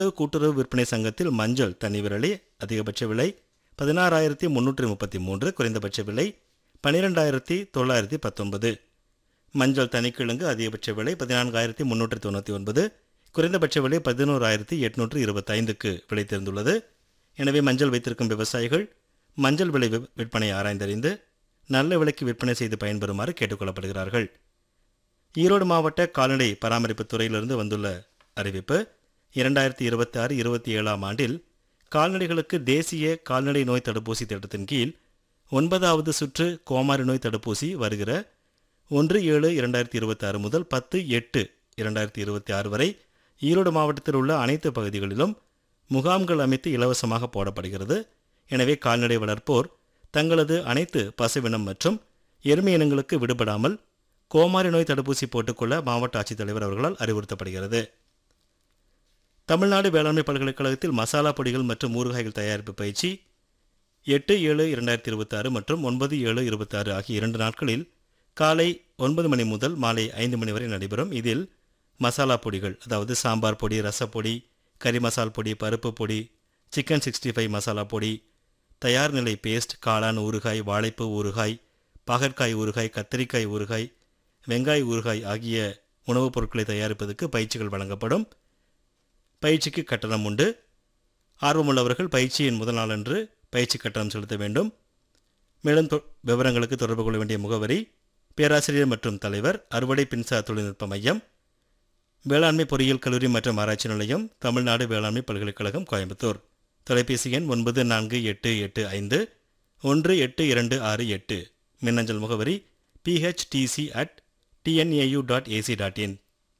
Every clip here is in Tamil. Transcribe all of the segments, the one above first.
கூட்டுறவு விற்பனை சங்கத்தில் மஞ்சள் தனி விரலி அதிகபட்ச விலை பதினாறாயிரத்தி முன்னூற்றி முப்பத்தி மூன்று குறைந்தபட்ச விலை பன்னிரெண்டாயிரத்தி தொள்ளாயிரத்தி பத்தொன்பது மஞ்சள் தனிக்கிழங்கு அதிகபட்ச விலை பதினான்காயிரத்தி முன்னூற்றி தொண்ணூற்றி ஒன்பது குறைந்தபட்ச விலை பதினோராயிரத்தி எட்நூற்று இருபத்தைந்துக்கு விலை தெரிந்துள்ளது எனவே மஞ்சள் வைத்திருக்கும் விவசாயிகள் மஞ்சள் விலை வி- விற்பனை ஆராய்ந்தறிந்து நல்ல விலைக்கு விற்பனை செய்து பயன்பெறுமாறு கேட்டுக்கொள்ளப்படுகிறார்கள் ஈரோடு மாவட்ட கால்நடை பராமரிப்பு துறையிலிருந்து வந்துள்ள அறிவிப்பு இரண்டாயிரத்தி இருபத்தி ஆறு இருபத்தி ஏழாம் ஆண்டில் கால்நடைகளுக்கு தேசிய கால்நடை நோய் தடுப்பூசி திட்டத்தின் கீழ் ஒன்பதாவது சுற்று கோமாரி நோய் தடுப்பூசி வருகிற ஒன்று ஏழு இரண்டாயிரத்தி இருபத்தி ஆறு முதல் பத்து எட்டு இரண்டாயிரத்தி இருபத்தி ஆறு வரை ஈரோடு மாவட்டத்தில் உள்ள அனைத்து பகுதிகளிலும் முகாம்கள் அமைத்து இலவசமாக போடப்படுகிறது எனவே கால்நடை வளர்ப்போர் தங்களது அனைத்து பசுவினம் மற்றும் எருமை இனங்களுக்கு விடுபடாமல் கோமாரி நோய் தடுப்பூசி போட்டுக்கொள்ள மாவட்ட ஆட்சித்தலைவர் அவர்களால் அறிவுறுத்தப்படுகிறது தமிழ்நாடு வேளாண்மை பல்கலைக்கழகத்தில் மசாலா பொடிகள் மற்றும் ஊறுகாய்கள் தயாரிப்பு பயிற்சி எட்டு ஏழு இரண்டாயிரத்தி இருபத்தாறு மற்றும் ஒன்பது ஏழு இருபத்தாறு ஆகிய இரண்டு நாட்களில் காலை ஒன்பது மணி முதல் மாலை ஐந்து மணி வரை நடைபெறும் இதில் மசாலா பொடிகள் அதாவது சாம்பார் பொடி ரசப்பொடி கறி மசால் பொடி பருப்பு பொடி சிக்கன் சிக்ஸ்டி ஃபைவ் மசாலா பொடி தயார் நிலை பேஸ்ட் காளான் ஊறுகாய் வாழைப்பூ ஊறுகாய் பாகற்காய் ஊறுகாய் கத்திரிக்காய் ஊறுகாய் வெங்காய ஊறுகாய் ஆகிய உணவுப் பொருட்களை தயாரிப்பதற்கு பயிற்சிகள் வழங்கப்படும் பயிற்சிக்கு கட்டணம் உண்டு ஆர்வமுள்ளவர்கள் பயிற்சியின் முதல் நாளன்று பயிற்சி கட்டணம் செலுத்த வேண்டும் மேலும் தொ- விவரங்களுக்கு தொடர்பு கொள்ள வேண்டிய முகவரி பேராசிரியர் மற்றும் தலைவர் அறுவடை மின்சார தொழில்நுட்ப மையம் வேளாண்மை பொறியியல் கல்லூரி மற்றும் ஆராய்ச்சி நிலையம் தமிழ்நாடு வேளாண்மை பல்கலைக்கழகம் கோயம்புத்தூர் தொலைபேசி எண் ஒன்பது நான்கு எட்டு எட்டு ஐந்து ஒன்று எட்டு இரண்டு ஆறு எட்டு மின்னஞ்சல் முகவரி PHDC at TNAU dot AC dot in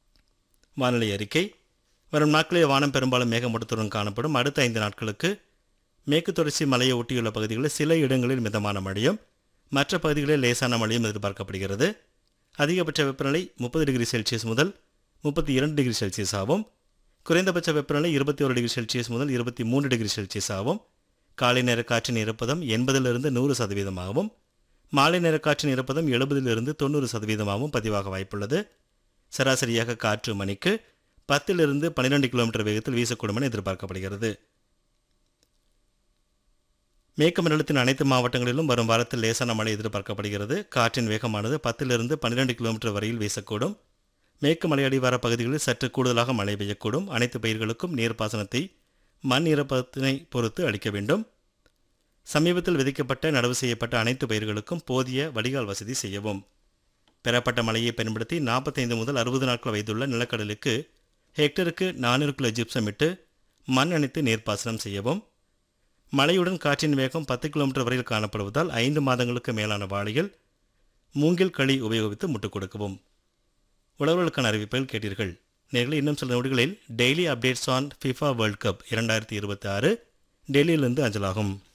வானிலை அறிக்கை வரும் நாட்களில் வானம் பெரும்பாலும் மேகமூட்டத்துடன் காணப்படும் அடுத்த ஐந்து நாட்களுக்கு மேற்கு தொடர்ச்சி மலையை ஒட்டியுள்ள பகுதிகளில் சில இடங்களில் மிதமான மழையும் மற்ற பகுதிகளில் லேசான மழையும் எதிர்பார்க்கப்படுகிறது அதிகபட்ச வெப்பநிலை முப்பது டிகிரி செல்சியஸ் முதல் முப்பத்தி இரண்டு டிகிரி செல்சியஸ் ஆகும் குறைந்தபட்ச வெப்பநிலை இருபத்தி ஒரு டிகிரி செல்சியஸ் முதல் இருபத்தி மூன்று டிகிரி செல்சியஸ் ஆகும் காலை நேர காற்றின் ஈரப்பதம் எண்பதிலிருந்து நூறு சதவீதமாகவும் மாலை நேர காற்றின் ஈரப்பதம் எழுபதிலிருந்து தொண்ணூறு சதவீதமாகவும் பதிவாக வாய்ப்புள்ளது சராசரியாக காற்று மணிக்கு பத்திலிருந்து பன்னிரெண்டு கிலோமீட்டர் வேகத்தில் வீசக்கூடும் என எதிர்பார்க்கப்படுகிறது மேற்கு மண்டலத்தின் அனைத்து மாவட்டங்களிலும் வரும் வாரத்தில் லேசான மழை எதிர்பார்க்கப்படுகிறது காற்றின் வேகமானது பத்திலிருந்து பன்னிரெண்டு கிலோமீட்டர் வரையில் வீசக்கூடும் மேற்கு மலையடிவார பகுதிகளில் சற்று கூடுதலாக மழை பெய்யக்கூடும் அனைத்து பயிர்களுக்கும் நீர்ப்பாசனத்தை மண் ஈரப்பதத்தினை பொறுத்து அளிக்க வேண்டும் சமீபத்தில் விதைக்கப்பட்ட நடவு செய்யப்பட்ட அனைத்து பயிர்களுக்கும் போதிய வடிகால் வசதி செய்யவும் பெறப்பட்ட மழையை பயன்படுத்தி நாற்பத்தைந்து முதல் அறுபது நாட்கள் வயதுள்ள நிலக்கடலுக்கு ஹெக்டருக்கு நானூறு கிலோ ஜிப்சம் இட்டு மண் அணைத்து நீர்ப்பாசனம் செய்யவும் மழையுடன் காற்றின் வேகம் பத்து கிலோமீட்டர் வரையில் காணப்படுவதால் ஐந்து மாதங்களுக்கு மேலான வாழைகள் மூங்கில் களி உபயோகித்து முட்டுக் கொடுக்கவும் உழவர்களுக்கான அறிவிப்பில் கேட்டீர்கள் நேர்களை இன்னும் சில நொடிகளில் daily updates on FIFA world cup இரண்டாயிரத்தி இருபத்தி ஆறு டெல்லியிலிருந்து அஞ்சலாகும்